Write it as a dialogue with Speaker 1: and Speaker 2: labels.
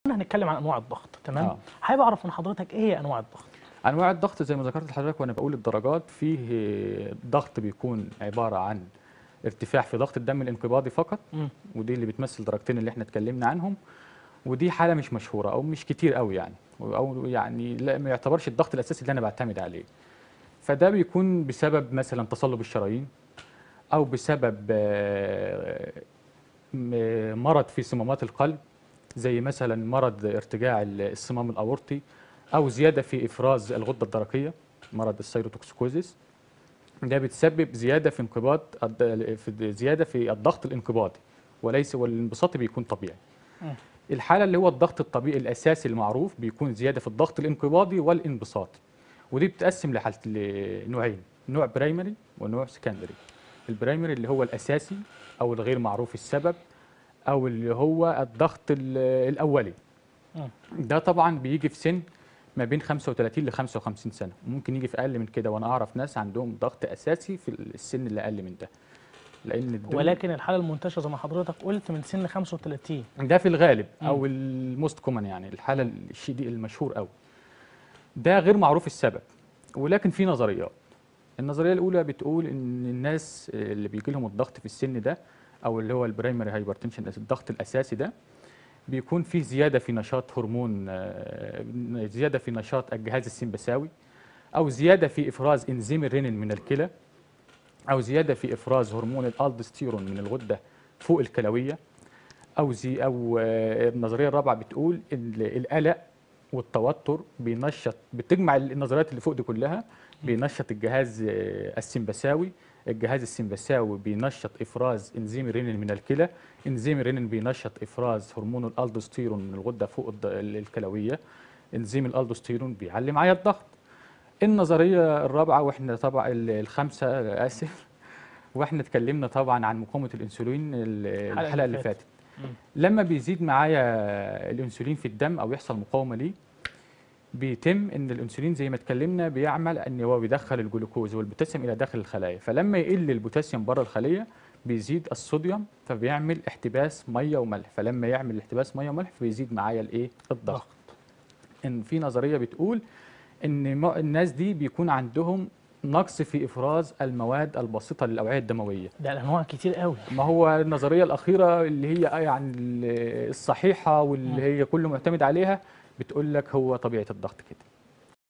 Speaker 1: هنتكلم عن انواع الضغط تمام
Speaker 2: آه.
Speaker 1: حابب اعرف من حضرتك ايه هي انواع الضغط
Speaker 2: انواع الضغط زي ما ذكرت لحضرتك وانا بقول الدرجات فيه ضغط بيكون عباره عن ارتفاع في ضغط الدم الانقباضي فقط
Speaker 1: مم.
Speaker 2: ودي اللي بتمثل درجتين اللي احنا اتكلمنا عنهم ودي حاله مش مشهوره او مش كتير قوي يعني او يعني لا ما يعتبرش الضغط الاساسي اللي انا بعتمد عليه فده بيكون بسبب مثلا تصلب الشرايين او بسبب آه، م- مرض في صمامات القلب زي مثلا مرض ارتجاع الصمام الاورطي او زياده في افراز الغده الدرقيه مرض السيروتوكسيكوزيس ده بتسبب زياده في انقباض الد- في زياده في الضغط الانقباضي وليس والانبساطي بيكون طبيعي
Speaker 1: مم.
Speaker 2: الحاله اللي هو الضغط الطبيعي الاساسي المعروف بيكون زياده في الضغط الانقباضي والانبساطي ودي بتقسم لحالة لنوعين نوع برايمري ونوع سكندري البرايمري اللي هو الاساسي او الغير معروف السبب او اللي هو الضغط ال- الاولي
Speaker 1: مم.
Speaker 2: ده طبعا بيجي في سن ما بين 35 ل 55 سنه ممكن يجي في اقل من كده وانا اعرف ناس عندهم ضغط اساسي في السن اللي اقل من ده لان الدول-
Speaker 1: ولكن الحاله المنتشره زي ما حضرتك قلت من سن 35
Speaker 2: ده في الغالب
Speaker 1: مم.
Speaker 2: او الموست كومن يعني الحاله الشيء دي المشهور قوي ده غير معروف السبب ولكن في نظريات النظريه الاولى بتقول ان الناس اللي بيجي لهم الضغط في السن ده او اللي هو البرايمري هايبرتنشن الضغط الاساسي ده بيكون فيه زياده في نشاط هرمون آه، زياده في نشاط الجهاز السمبثاوي او زياده في افراز انزيم الرينين من الكلى او زياده في افراز هرمون الالدوستيرون من الغده فوق الكلويه او زي او آه، النظريه الرابعه بتقول ال- القلق والتوتر بينشط بتجمع النظريات اللي فوق دي كلها بينشط الجهاز آه، السمبثاوي الجهاز السمبثاوي بينشط افراز انزيم الرينين من الكلى انزيم الرينين بينشط افراز هرمون الالدوستيرون من الغده فوق الض- الكلويه انزيم الالدوستيرون بيعلي معايا الضغط النظريه الرابعه واحنا طبعا ال- الخامسه اسف واحنا اتكلمنا طبعا عن مقاومه الانسولين ال-
Speaker 1: الحلقة
Speaker 2: الحلقه
Speaker 1: اللي
Speaker 2: اللي
Speaker 1: فاتت.
Speaker 2: فاتت
Speaker 1: مم.
Speaker 2: لما بيزيد معايا الانسولين في الدم او يحصل مقاومه ليه بيتم ان الانسولين زي ما اتكلمنا بيعمل ان هو بيدخل الجلوكوز والبوتاسيوم الى داخل الخلايا فلما يقل البوتاسيوم بره الخليه بيزيد الصوديوم فبيعمل احتباس ميه وملح فلما يعمل احتباس ميه وملح فبيزيد معايا الايه الضغط
Speaker 1: ضغط.
Speaker 2: ان في نظريه بتقول ان م- الناس دي بيكون عندهم نقص في افراز المواد البسيطه للاوعيه الدمويه
Speaker 1: ده الانواع كتير قوي
Speaker 2: ما هو النظريه الاخيره اللي هي يعني ال- الصحيحه واللي هي كله معتمد عليها بتقول لك هو طبيعه الضغط كده